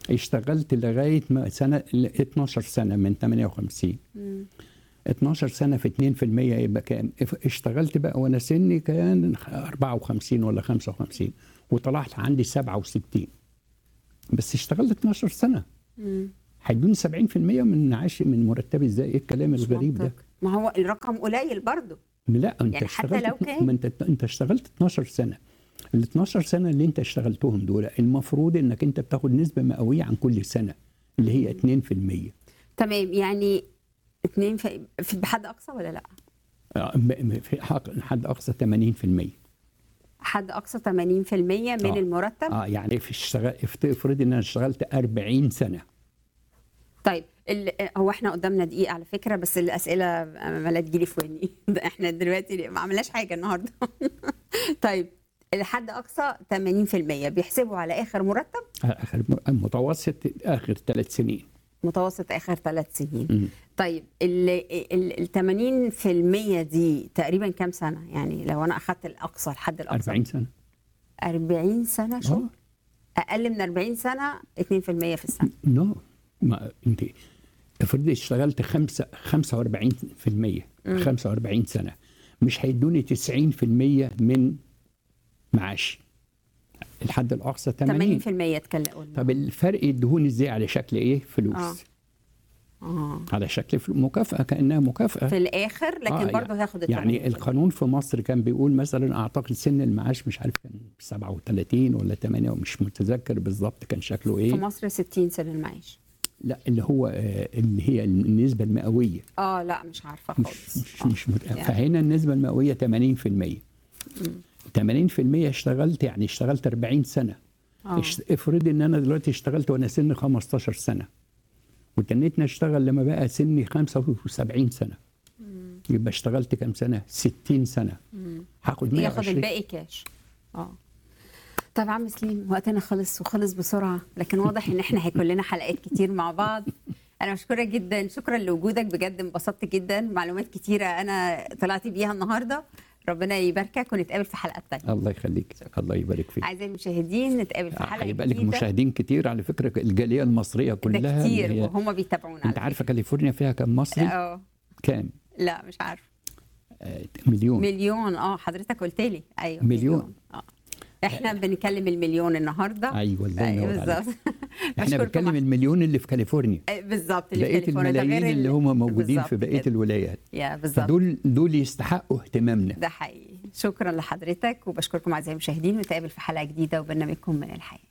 اشتغلت لغايه ما سنه ل 12 سنه من 58 مم. 12 سنه في 2% يبقى كام؟ اف- اشتغلت بقى وانا سني كان 54 ولا 55 وطلعت عندي 67 بس اشتغلت 12 سنه مم. هيدوني 70% من عاش من مرتبي ازاي؟ ايه الكلام مش الغريب ده؟ منطقي. ما هو الرقم قليل برضو لا انت يعني حتى اشتغلت لو كان- ما انت انت اشتغلت 12 سنه ال 12 سنه اللي انت اشتغلتهم دول المفروض انك انت بتاخد نسبه مئويه عن كل سنه اللي هي 2% تمام يعني اتنين في, في بحد اقصى ولا لا؟ آه، م- م- في حق- حد اقصى 80% حد اقصى 80% من آه. المرتب اه يعني في اشتغل افت- افرض ان انا اشتغلت 40 سنه طيب ال... هو احنا قدامنا دقيقة على فكرة بس الأسئلة عمالة تجيلي في ودني ده احنا دلوقتي ما عملناش حاجة النهاردة طيب الحد أقصى 80% بيحسبوا على آخر مرتب اخر م- متوسط اخر ثلاث سنين متوسط آخر ثلاث سنين مم. طيب ال ال ال 80% دي تقريبا كام سنة؟ يعني لو أنا أخدت الأقصى الحد الأقصى 40 سنه 40 سنة شو؟ اه أقل من 40 سنة 2% في السنة نو ما انت افرض اشتغلت خمسة 45% 45 سنه مش هيدوني 90% من معاشي الحد الاقصى 80 80% اتكلموا طب الفرق يدهوني ازاي على شكل ايه فلوس آه. آه. على شكل فلو- مكافاه كانها مكافاه في الآخر لكن آه، برضه هاخد ال يعني 80%. القانون في مصر كان بيقول مثلا اعتقد سن المعاش مش عارف كان 37 ولا 8 ومش متذكر بالظبط كان شكله في ايه مصر 60 سنه المعيش لا اللي هو آه، اللي هي النسبه المئويه اه لا مش عارفه مش خالص مش آه. مش مت... يعني. فهنا النسبه المئويه 80% 80% اشتغلت يعني اشتغلت 40 سنه آه. اشت- افرض ان انا دلوقتي اشتغلت وانا سن 15 سنه وتنيتني اشتغل لما بقى سني 75 سنه يبقى اشتغلت كام سنه 60 سنه هاخد ياخد 120 الباقي كاش اه طب عم سليم وقتنا خلص وخلص بسرعه لكن واضح ان احنا هيكون لنا حلقات كتير مع بعض انا مشكوره جدا شكرا لوجودك بجد انبسطت جدا معلومات كتيره انا طلعت بيها النهارده ربنا يباركك ونتقابل في حلقات تانية الله يخليك الله يبارك فيك اعزائي المشاهدين نتقابل في حلقه هيبقى لك جديده مشاهدين كتير على فكره الجاليه المصريه كلها ده اللي كتير هي- وهم بيتابعونا انت عارفه كاليفورنيا فيها كام مصري؟ اه كام؟ لا مش عارفه آه مليون مليون اه حضرتك قلت لي ايوه مليون. اه احنا بنكلم المليون النهارده ايوه الله أيوة ينور عليك بالظبط احنا بشكركم بنتكلم المليون اللي في كاليفورنيا أي- بالظبط اللي في بقيه كاليفورنيا، ده الملايين غير اللي هم موجودين بالظبط في بقيه كده. الولايات يا بالظبط فدول دول يستحقوا اهتمامنا ده حقيقي شكرا لحضرتك وبشكركم اعزائي المشاهدين ونتقابل في حلقه جديده وبرنامجكم من الحياه